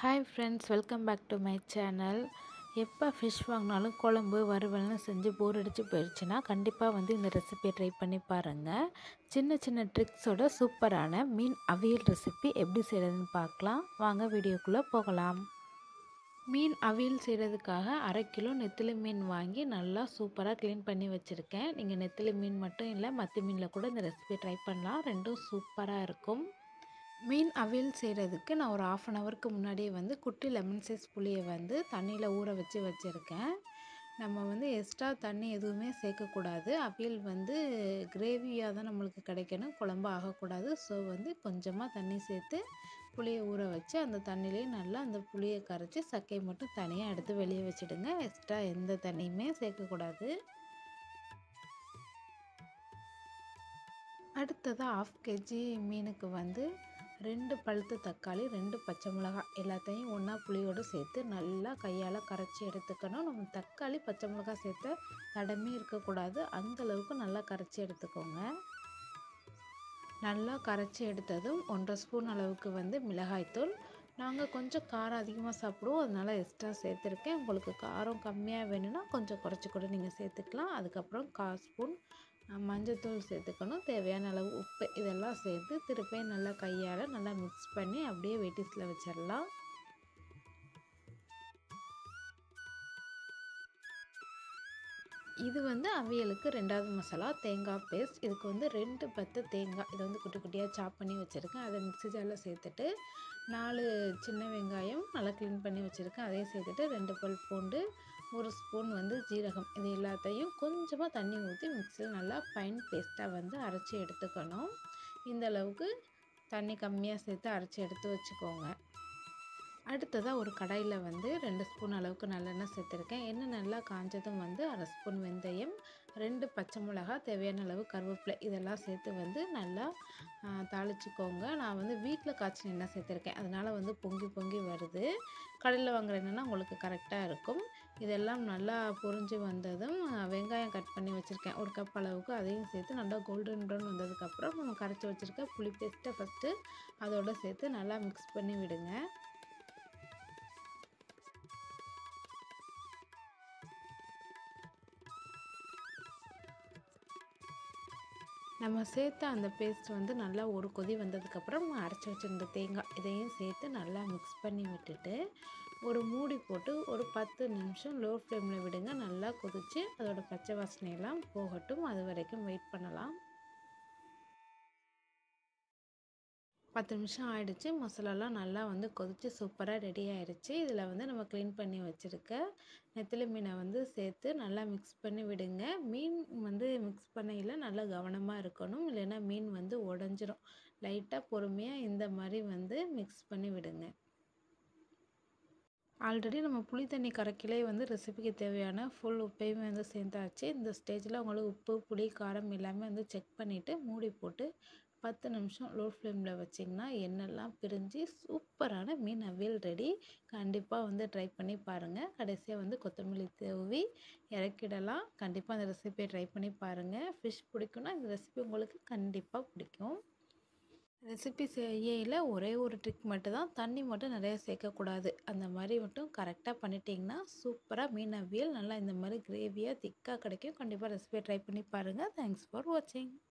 hi friends welcome back to my channel எப்போ fish வாங்கினாலும் குழம்பு வறுவல்னு செஞ்சு போர் அடித்து போயிடுச்சுன்னா கண்டிப்பாக வந்து இந்த ரெசிபியை ட்ரை பண்ணி பாருங்கள் சின்ன சின்ன ட்ரிக்ஸோட சூப்பரான மீன் அவியல் ரெசிபி எப்படி செய்கிறதுன்னு பார்க்கலாம் வாங்க வீடியோக்குள்ளே போகலாம் மீன் அவியல் செய்கிறதுக்காக அரை கிலோ நெத்திலி மீன் வாங்கி நல்லா சூப்பராக க்ளீன் பண்ணி வச்சுருக்கேன் நீங்கள் நெத்திலி மீன் மட்டும் இல்லை மத்தி மீனில் கூட இந்த ரெசிபி ட்ரை பண்ணலாம் ரெண்டும் சூப்பராக இருக்கும் மீன் அவியல் செய்கிறதுக்கு நான் ஒரு ஆஃப் அன் ஹவருக்கு முன்னாடியே வந்து குட்டி லெமன் சைஸ் புளியை வந்து தண்ணியில் ஊற வச்சு வச்சுருக்கேன் நம்ம வந்து எக்ஸ்ட்ரா தண்ணி எதுவுமே சேர்க்கக்கூடாது அவியல் வந்து கிரேவியாக தான் நம்மளுக்கு கிடைக்கணும் குழம்பு ஆகக்கூடாது ஸோ வந்து கொஞ்சமாக தண்ணி சேர்த்து புளியை ஊற வச்சு அந்த தண்ணியிலே நல்லா அந்த புளியை கரைச்சி சக்கையை மட்டும் தனியாக எடுத்து வெளியே வச்சுடுங்க எக்ஸ்ட்ரா எந்த தண்ணியுமே சேர்க்கக்கூடாது அடுத்ததாக ஆஃப் கேஜி மீனுக்கு வந்து ரெண்டு பழுத்த தக்காளி ரெண்டு பச்சை மிளகாய் எல்லாத்தையும் ஒன்றா புளியோடு சேர்த்து நல்லா கையால் கரைச்சி எடுத்துக்கணும் நம்ம தக்காளி பச்சை மிளகாய் சேர்த்த தடமே இருக்கக்கூடாது அந்தளவுக்கு நல்லா கரைச்சி எடுத்துக்கோங்க நல்லா கரைச்சி எடுத்ததும் ஒன்றரை ஸ்பூன் அளவுக்கு வந்து மிளகாய்த்தூள் நாங்கள் கொஞ்சம் காரம் அதிகமாக சாப்பிடுவோம் அதனால் எக்ஸ்ட்ரா சேர்த்துருக்கேன் உங்களுக்கு காரம் கம்மியாக வேணும்னா கொஞ்சம் குறைச்சி கூட நீங்கள் சேர்த்துக்கலாம் அதுக்கப்புறம் கால் ஸ்பூன் மஞ்சத்தூள் சேர்த்துக்கணும் தேவையான அளவு உப்பு இதெல்லாம் சேர்த்து திருப்பியும் நல்லா கையால் நல்லா மிக்ஸ் பண்ணி அப்படியே வெட்டிஸில் வச்சிடலாம் இது வந்து அவியலுக்கு ரெண்டாவது மசாலா தேங்காய் பேஸ்ட் இதுக்கு வந்து ரெண்டு பத்து தேங்காய் இதை வந்து குட்டி குட்டியாக சாப் பண்ணி வச்சுருக்கேன் அதை மிக்ஸி ஜாரில் சேர்த்துட்டு நாலு சின்ன வெங்காயம் நல்லா க்ளீன் பண்ணி வச்சுருக்கேன் அதையும் சேர்த்துட்டு ரெண்டு பல் பூண்டு ஒரு ஸ்பூன் வந்து ஜீரகம் இது எல்லாத்தையும் கொஞ்சமாக தண்ணி ஊற்றி மிக்ஸியில் நல்லா ஃபைன் பேஸ்ட்டாக வந்து அரைச்சி எடுத்துக்கணும் இந்த அளவுக்கு தண்ணி கம்மியாக சேர்த்து அரைச்சி எடுத்து வச்சுக்கோங்க அடுத்ததாக ஒரு கடாயில் வந்து ரெண்டு ஸ்பூன் அளவுக்கு நல்லெண்ணெய் சேர்த்துருக்கேன் எண்ணெய் நல்லா காஞ்சதும் வந்து அரை ஸ்பூன் வெந்தயம் ரெண்டு பச்சை மிளகாய் தேவையான அளவு கருவேப்பிலை இதெல்லாம் சேர்த்து வந்து நல்லா தாளிச்சிக்கோங்க நான் வந்து வீட்டில் காய்ச்சின எண்ணெய் சேர்த்துருக்கேன் அதனால் வந்து பொங்கி பொங்கி வருது கடையில் வாங்குற எண்ணெய்னா உங்களுக்கு கரெக்டாக இருக்கும் இதெல்லாம் நல்லா பொரிஞ்சு வந்ததும் வெங்காயம் கட் பண்ணி வச்சுருக்கேன் ஒரு கப் அளவுக்கு அதையும் சேர்த்து நல்லா கோல்டன் ப்ரௌன் வந்ததுக்கப்புறம் நம்ம கரைச்சி வச்சுருக்க புளி பேஸ்ட்டை ஃபஸ்ட்டு அதோடு சேர்த்து நல்லா மிக்ஸ் பண்ணி விடுங்க நம்ம சேர்த்த அந்த பேஸ்ட் வந்து நல்லா ஒரு கொதி வந்ததுக்கப்புறம் அரைச்சி வச்சுருந்த தேங்காய் இதையும் சேர்த்து நல்லா மிக்ஸ் பண்ணி விட்டுட்டு ஒரு மூடி போட்டு ஒரு பத்து நிமிஷம் லோ ஃப்ளேமில் விடுங்க நல்லா கொதித்து அதோட பச்சை வாசனையெல்லாம் போகட்டும் அது வரைக்கும் வெயிட் பண்ணலாம் பத்து நிமிஷம் ஆகிடுச்சு மசாலாலாம் நல்லா வந்து கொதித்து சூப்பராக ரெடி ஆயிடுச்சு இதில் வந்து நம்ம க்ளீன் பண்ணி வச்சுருக்க நெத்திலி மீனை வந்து சேர்த்து நல்லா மிக்ஸ் பண்ணி விடுங்க மீன் வந்து மிக்ஸ் பண்ணையில் நல்லா கவனமாக இருக்கணும் இல்லைன்னா மீன் வந்து உடஞ்சிரும் லைட்டாக பொறுமையாக இந்த மாதிரி வந்து மிக்ஸ் பண்ணி விடுங்க ஆல்ரெடி நம்ம புளி தண்ணி கரைக்கிலே வந்து ரெசிபிக்கு தேவையான ஃபுல் உப்பையுமே வந்து சேர்ந்தாச்சு இந்த ஸ்டேஜில் உங்களுக்கு உப்பு புளி காரம் எல்லாமே வந்து செக் பண்ணிவிட்டு மூடி போட்டு பத்து நிமிஷம் லோ ஃப்ளேமில் வச்சிங்கன்னா எண்ணெய்லாம் பிரிஞ்சு சூப்பரான மீன் அவியல் ரெடி கண்டிப்பாக வந்து ட்ரை பண்ணி பாருங்கள் கடைசியாக வந்து கொத்தமல்லி தூவி இறக்கிடலாம் கண்டிப்பாக அந்த ரெசிபியை ட்ரை பண்ணி பாருங்கள் ஃபிஷ் பிடிக்குன்னா இந்த ரெசிபி உங்களுக்கு கண்டிப்பாக பிடிக்கும் ரெசிபி செய்யல ஒரே ஒரு ட்ரிக் மட்டும் தான் தண்ணி மட்டும் நிறையா சேர்க்கக்கூடாது அந்த மாதிரி மட்டும் கரெக்டாக பண்ணிட்டீங்கன்னா சூப்பராக மீன் அவியல் நல்லா இந்த மாதிரி கிரேவியாக திக்காக கிடைக்கும் கண்டிப்பாக ரெசிபியை ட்ரை பண்ணி பாருங்கள் தேங்க்ஸ் ஃபார் வாட்சிங்